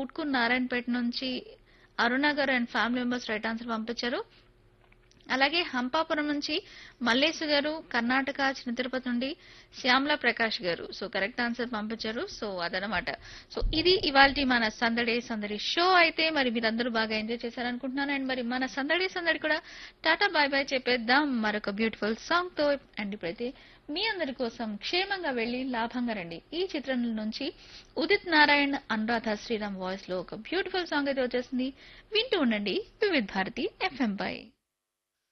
ఊట్కూరు నారాయణపేట నుంచి అరుణ గారు and family members right answer పంపించారు అలాగే హంపాపురం నుంచి మల్లేశు గారు కర్ణాటక చిన్న తిరుపతి నుండి శ్యామల ప్రకాష్ గారు సో కరెక్ట్ ఆన్సర్ పంపించారు సో అదనమాట సో ఇది ఇవాళ మన సందడే సందడి షో అయితే మరి మీరందరూ బాగా ఎంజాయ్ చేశారనుకుంటున్నాను అండ్ మరి మన సందడి సందడి కూడా టాటా బాయ్ బాయ్ చెప్పేద్దాం మరొక బ్యూటిఫుల్ సాంగ్ తో అండ్ ఇప్పుడైతే మీ అందరి కోసం క్షేమంగా వెళ్లి లాభంగా రండి ఈ చిత్రం నుంచి ఉదిత్ నారాయణ్ అనురాధ శ్రీరామ్ వాయిస్ లో ఒక బ్యూటిఫుల్ సాంగ్ అయితే వచ్చేసింది వింటూ ఉండండి వివిధ్ భారతి ఎఫ్ఎం పై